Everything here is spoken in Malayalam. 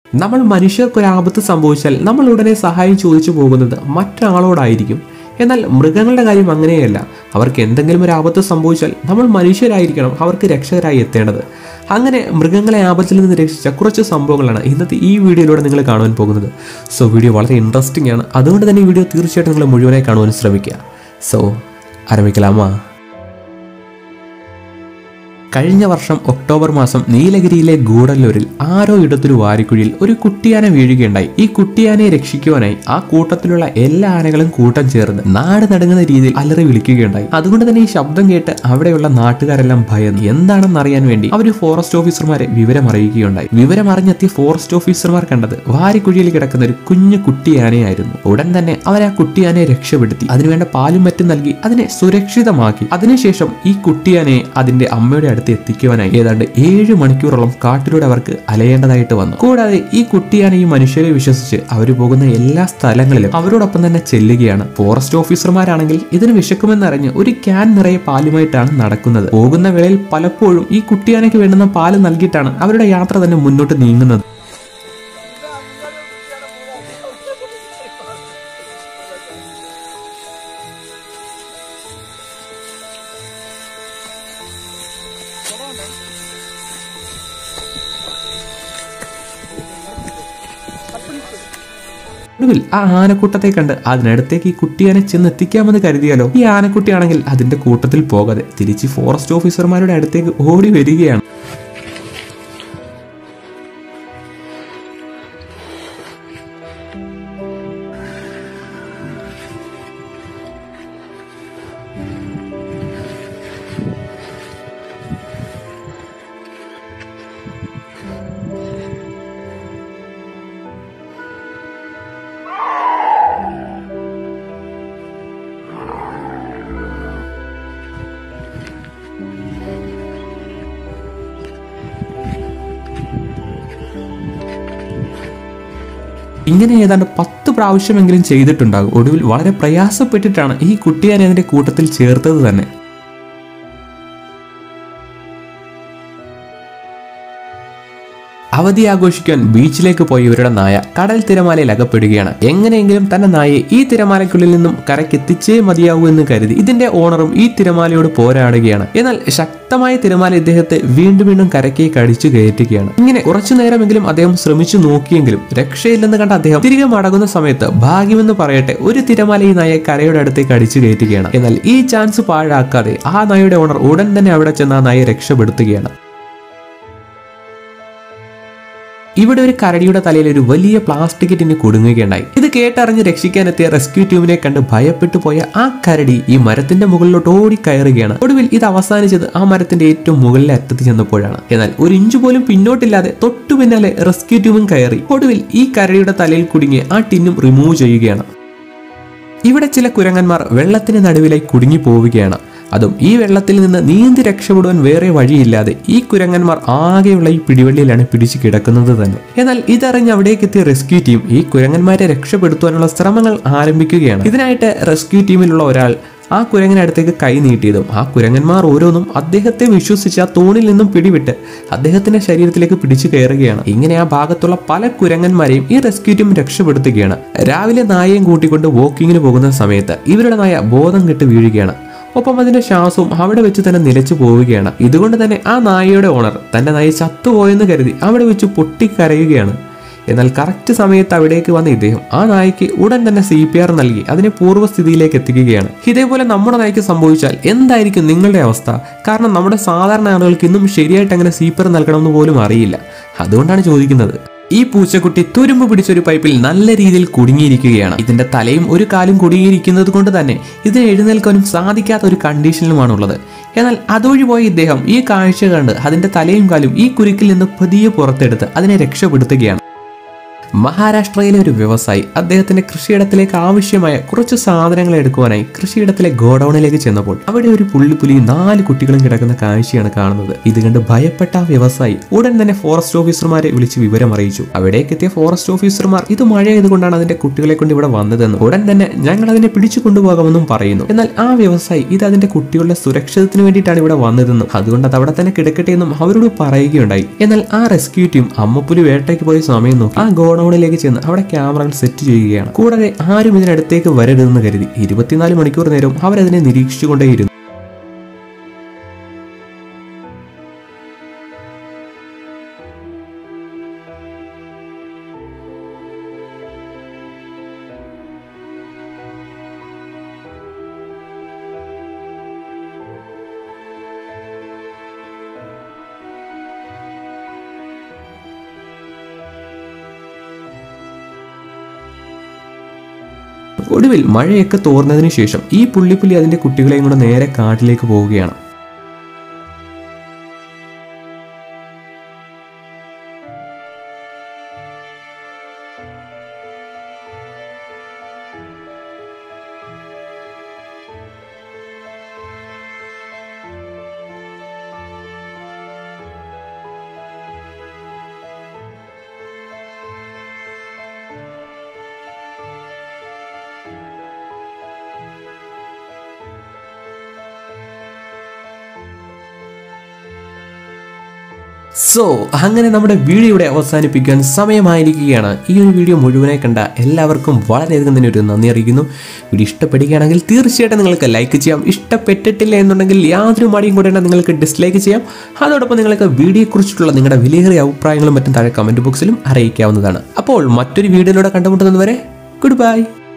നമ്മൾ മനുഷ്യർക്ക് ഒരു ആപത്ത് സംഭവിച്ചാൽ നമ്മൾ ഉടനെ സഹായം ചോദിച്ചു പോകുന്നത് മറ്റൊരാളോടായിരിക്കും എന്നാൽ മൃഗങ്ങളുടെ കാര്യം അങ്ങനെയല്ല അവർക്ക് എന്തെങ്കിലും ഒരു ആപത്ത് സംഭവിച്ചാൽ നമ്മൾ മനുഷ്യരായിരിക്കണം അവർക്ക് രക്ഷകരായി എത്തേണ്ടത് അങ്ങനെ മൃഗങ്ങളെ ആപത്തിൽ നിന്ന് രക്ഷിച്ച കുറച്ച് സംഭവങ്ങളാണ് ഇന്നത്തെ ഈ വീഡിയോയിലൂടെ നിങ്ങൾ കാണുവാൻ പോകുന്നത് സോ വീഡിയോ വളരെ ഇൻട്രസ്റ്റിംഗ് ആണ് അതുകൊണ്ട് തന്നെ ഈ വീഡിയോ തീർച്ചയായിട്ടും നിങ്ങൾ മുഴുവനായി കാണുവാൻ ശ്രമിക്കുക സോ ആരംഭിക്കലാമാ കഴിഞ്ഞ വർഷം ഒക്ടോബർ മാസം നീലഗിരിയിലെ ഗൂഡല്ലൂരിൽ ആരോ ഇടത്തൊരു വാരിക്കുഴിയിൽ ഒരു കുട്ടിയാന വീഴുകയുണ്ടായി ഈ കുട്ടിയാനയെ രക്ഷിക്കുവാനായി ആ കൂട്ടത്തിലുള്ള എല്ലാ ആനകളും കൂട്ടം ചേർന്ന് നാട് നടുങ്ങുന്ന രീതിയിൽ അലറി വിളിക്കുകയുണ്ടായി അതുകൊണ്ട് തന്നെ ഈ ശബ്ദം കേട്ട് അവിടെയുള്ള നാട്ടുകാരെല്ലാം ഭയന്നു എന്താണെന്ന് അറിയാൻ വേണ്ടി അവർ ഫോറസ്റ്റ് ഓഫീസർമാരെ വിവരം അറിയിക്കുകയുണ്ടായി വിവരം അറിഞ്ഞെത്തിയ ഫോറസ്റ്റ് ഓഫീസർമാർ കണ്ടത് വാരിക്കുഴിയിൽ കിടക്കുന്ന ഒരു കുഞ്ഞു കുട്ടിയാനയായിരുന്നു ഉടൻ തന്നെ അവർ ആ കുട്ടിയാനയെ രക്ഷപ്പെടുത്തി അതിനുവേണ്ട പാലും മറ്റും നൽകി അതിനെ സുരക്ഷിതമാക്കി അതിനുശേഷം ഈ കുട്ടിയാനയെ അതിന്റെ അമ്മയുടെ അടുത്ത് എത്തിക്കുവാനായി ഏതാണ്ട് ഏഴ് മണിക്കൂറോളം കാട്ടിലൂടെ അവർക്ക് അലയേണ്ടതായിട്ട് വന്നു കൂടാതെ ഈ കുട്ടിയാന ഈ മനുഷ്യരെ വിശ്വസിച്ച് അവർ പോകുന്ന എല്ലാ സ്ഥലങ്ങളിലും അവരോടൊപ്പം തന്നെ ചെല്ലുകയാണ് ഫോറസ്റ്റ് ഓഫീസർമാരാണെങ്കിൽ ഇതിന് വിശക്കുമെന്നറിഞ്ഞ് ഒരു ക്യാൻ നിറയെ പാലുമായിട്ടാണ് നടക്കുന്നത് പോകുന്ന വേളയിൽ പലപ്പോഴും ഈ കുട്ടിയാനയ്ക്ക് വേണ്ടുന്ന പാല് നൽകിയിട്ടാണ് അവരുടെ യാത്ര തന്നെ മുന്നോട്ട് നീങ്ങുന്നത് ഒടുവിൽ ആ ആനക്കൂട്ടത്തെ കണ്ട് അതിനടുത്തേക്ക് ഈ കുട്ടിയാനെ ചെന്ന് എത്തിക്കാമെന്ന് കരുതിയാലോ ഈ ആനക്കുട്ടിയാണെങ്കിൽ അതിന്റെ കൂട്ടത്തിൽ പോകാതെ തിരിച്ച് ഫോറസ്റ്റ് ഓഫീസർമാരുടെ അടുത്തേക്ക് ഓടി വരികയാണ് ഇങ്ങനെ ഏതാണ്ട് പത്ത് പ്രാവശ്യമെങ്കിലും ചെയ്തിട്ടുണ്ടാകും ഒടുവിൽ വളരെ പ്രയാസപ്പെട്ടിട്ടാണ് ഈ കുട്ടിയാനെ അതിന്റെ കൂട്ടത്തിൽ ചേർത്തത് തന്നെ അവധി ആഘോഷിക്കാൻ ബീച്ചിലേക്ക് പോയ ഇവരുടെ നായ കടൽ തിരമാലയിൽ അകപ്പെടുകയാണ് എങ്ങനെയെങ്കിലും തന്റെ നായയെ ഈ തിരമാലയ്ക്കുള്ളിൽ നിന്നും കരക്കെത്തിച്ചേ മതിയാവൂ എന്ന് കരുതി ഇതിന്റെ ഓണറും ഈ തിരമാലയോട് പോരാടുകയാണ് എന്നാൽ ശക്തമായ തിരമാല ഇദ്ദേഹത്തെ വീണ്ടും വീണ്ടും കരക്കേക്ക് അടിച്ചു കയറ്റുകയാണ് ഇങ്ങനെ കുറച്ചു നേരമെങ്കിലും അദ്ദേഹം ശ്രമിച്ചു നോക്കിയെങ്കിലും രക്ഷയില്ലെന്ന് കണ്ട അദ്ദേഹം തിരികെ മടങ്ങുന്ന സമയത്ത് ഭാഗ്യമെന്ന് പറയട്ടെ ഒരു തിരമാല ഈ നായയെ കരയുടെ അടുത്തേക്ക് അടിച്ചു കയറ്റുകയാണ് എന്നാൽ ഈ ചാൻസ് പാഴാക്കാതെ ആ നായയുടെ ഓണർ ഉടൻ തന്നെ അവിടെ ചെന്ന് ആ നായയെ രക്ഷപ്പെടുത്തുകയാണ് ഇവിടെ ഒരു കരടിയുടെ തലയിൽ ഒരു വലിയ പ്ലാസ്റ്റിക് ടിന് കുടുങ്ങുകയുണ്ടായി ഇത് കേട്ടറിഞ്ഞ് രക്ഷിക്കാനെത്തിയ റെസ്ക്യൂ ടീമിനെ കണ്ട് ഭയപ്പെട്ടു പോയ ആ കരടി ഈ മരത്തിന്റെ മുകളിലോട്ട് ഓടി കയറുകയാണ് ഒടുവിൽ ഇത് അവസാനിച്ചത് ആ മരത്തിന്റെ ഏറ്റവും മുകളിലെ അറ്റത്ത് ചെന്നപ്പോഴാണ് എന്നാൽ ഒരു ഇഞ്ച് പോലും പിന്നോട്ടില്ലാതെ തൊട്ടു പിന്നാലെ റെസ്ക്യൂ ടീമും കയറി ഒടുവിൽ ഈ കരടിയുടെ തലയിൽ കുടുങ്ങി ആ ടിന്നും റിമൂവ് ചെയ്യുകയാണ് ഇവിടെ ചില കുരങ്ങന്മാർ വെള്ളത്തിന് നടുവിലായി കുടുങ്ങി പോവുകയാണ് അതും ഈ വെള്ളത്തിൽ നിന്ന് നീന്തി രക്ഷപ്പെടുവാൻ വേറെ വഴിയില്ലാതെ ഈ കുരങ്ങന്മാർ ആകെയുള്ള ഈ പിടിവള്ളിയിലാണ് പിടിച്ചു കിടക്കുന്നത് തന്നെ എന്നാൽ ഇതറിഞ്ഞ് അവിടേക്ക് എത്തിയ റെസ്ക്യൂ ടീം ഈ കുരങ്ങന്മാരെ രക്ഷപ്പെടുത്തുവാനുള്ള ശ്രമങ്ങൾ ആരംഭിക്കുകയാണ് ഇതിനായിട്ട് റെസ്ക്യൂ ടീമിലുള്ള ഒരാൾ ആ കുരങ്ങനടുത്തേക്ക് കൈ നീട്ടിയതും ആ കുരങ്ങന്മാർ ഓരോന്നും അദ്ദേഹത്തെ വിശ്വസിച്ച് ആ തൂണിൽ നിന്നും പിടിവിട്ട് അദ്ദേഹത്തിന്റെ ശരീരത്തിലേക്ക് പിടിച്ചു കയറുകയാണ് ഇങ്ങനെ ആ ഭാഗത്തുള്ള പല കുരങ്ങന്മാരെയും ഈ റെസ്ക്യൂ ടീം രക്ഷപ്പെടുത്തുകയാണ് രാവിലെ നായയും കൂട്ടിക്കൊണ്ട് വോക്കിങ്ങിന് പോകുന്ന സമയത്ത് ഇവരുടെ നായ ബോധം കെട്ട് വീഴുകയാണ് ഒപ്പം അതിന്റെ ശ്വാസവും അവിടെ വെച്ച് തന്നെ നിലച്ചു പോവുകയാണ് ഇതുകൊണ്ട് തന്നെ ആ നായയുടെ ഓണർ തന്റെ നായ ചത്തുപോയെന്ന് കരുതി അവിടെ വെച്ച് പൊട്ടിക്കരയുകയാണ് എന്നാൽ കറക്റ്റ് സമയത്ത് അവിടേക്ക് വന്ന ഇദ്ദേഹം ആ നായ്ക്ക് ഉടൻ തന്നെ സി പി ആർ നൽകി അതിനെ പൂർവ്വസ്ഥിതിയിലേക്ക് എത്തിക്കുകയാണ് ഇതേപോലെ നമ്മുടെ നായ്ക്ക് സംഭവിച്ചാൽ എന്തായിരിക്കും നിങ്ങളുടെ അവസ്ഥ കാരണം നമ്മുടെ സാധാരണ ആളുകൾക്ക് ഇന്നും ശരിയായിട്ട് അങ്ങനെ സി പി ആർ നൽകണമെന്ന് പോലും അറിയില്ല അതുകൊണ്ടാണ് ചോദിക്കുന്നത് ഈ പൂച്ചക്കുട്ടി തുരുമ്പ് പിടിച്ചൊരു പൈപ്പിൽ നല്ല രീതിയിൽ കുടുങ്ങിയിരിക്കുകയാണ് ഇതിന്റെ തലയും ഒരു കാലും കുടുങ്ങിയിരിക്കുന്നത് കൊണ്ട് തന്നെ ഇതിന് എഴുന്നേൽക്കാനും സാധിക്കാത്ത ഒരു കണ്ടീഷനിലുമാണുള്ളത് എന്നാൽ അതുവഴി പോയ ഇദ്ദേഹം ഈ കാഴ്ച കണ്ട് അതിന്റെ തലയും കാലും ഈ കുരുക്കിൽ നിന്ന് പതിയെ പുറത്തെടുത്ത് അതിനെ രക്ഷപ്പെടുത്തുകയാണ് മഹാരാഷ്ട്രയിലെ ഒരു വ്യവസായി അദ്ദേഹത്തിന്റെ കൃഷിയിടത്തിലേക്ക് ആവശ്യമായ കുറച്ച് സാധനങ്ങൾ എടുക്കുവാനായി കൃഷിയിടത്തിലെ ഗോഡൌണിലേക്ക് ചെന്നപ്പോൾ അവിടെ ഒരു പുള്ളിപ്പുലിയും നാല് കുട്ടികളും കിടക്കുന്ന കാഴ്ചയാണ് കാണുന്നത് ഇത് കണ്ട് ഭയപ്പെട്ട ആ വ്യവസായി ഉടൻ തന്നെ ഫോറസ്റ്റ് ഓഫീസർമാരെ വിളിച്ച് വിവരം അറിയിച്ചു അവിടേക്ക് എത്തിയ ഫോറസ്റ്റ് ഓഫീസർമാർ ഇത് മഴയായതുകൊണ്ടാണ് അതിന്റെ കുട്ടികളെ കൊണ്ട് ഇവിടെ വന്നതെന്നും ഉടൻ തന്നെ ഞങ്ങൾ അതിനെ പിടിച്ചു കൊണ്ടുപോകാമെന്നും പറയുന്നു എന്നാൽ ആ വ്യവസായി ഇത് അതിന്റെ കുട്ടികളുടെ സുരക്ഷിതത്തിന് വേണ്ടിയിട്ടാണ് ഇവിടെ വന്നതെന്നും അതുകൊണ്ട് അത് അവിടെ തന്നെ കിടക്കട്ടെ എന്നും അവരോട് പറയുകയുണ്ടായി എന്നാൽ ആ റെസ്ക്യൂ ടീം അമ്മപ്പുലി വേട്ടയ്ക്ക് പോയ സമയം നോക്കി ആ ഗോഡൌണിലേക്ക് ചെന്ന് അവിടെ ക്യാമറകൾ സെറ്റ് ചെയ്യുകയാണ് കൂടാതെ ആരും ഇതിനടുത്തേക്ക് വരരുതെന്ന് കരുതി ഇരുപത്തിനാല് മണിക്കൂർ നേരം അവരതിനെ നിരീക്ഷിച്ചുകൊണ്ടേയിരുന്നു ഒടുവിൽ മഴയൊക്കെ തോർന്നതിന് ശേഷം ഈ പുള്ളിപ്പുലി അതിന്റെ കുട്ടികളെയും കൂടെ നേരെ കാട്ടിലേക്ക് പോവുകയാണ് സോ അങ്ങനെ നമ്മുടെ വീഡിയോ ഇവിടെ അവസാനിപ്പിക്കാൻ സമയമായിരിക്കുകയാണ് ഈ ഒരു വീഡിയോ മുഴുവനായി കണ്ട എല്ലാവർക്കും വളരെയധികം തന്നെ ഒരു നന്ദി അറിയിക്കുന്നു വീഡിയോ ഇഷ്ടപ്പെടുകയാണെങ്കിൽ തീർച്ചയായിട്ടും നിങ്ങൾക്ക് ലൈക്ക് ചെയ്യാം ഇഷ്ടപ്പെട്ടിട്ടില്ല എന്നുണ്ടെങ്കിൽ യാതൊരു മടിയും കൂടെ നിങ്ങൾക്ക് ഡിസ്ലൈക്ക് ചെയ്യാം അതോടൊപ്പം നിങ്ങൾക്ക് വീഡിയോയെക്കുറിച്ചിട്ടുള്ള നിങ്ങളുടെ വിലയേറിയ അഭിപ്രായങ്ങളും മറ്റും താഴെ കമൻറ്റ് ബോക്സിലും അറിയിക്കാവുന്നതാണ് അപ്പോൾ മറ്റൊരു വീഡിയോയിലൂടെ കണ്ടുമുട്ടുന്നതുവരെ ഗുഡ് ബൈ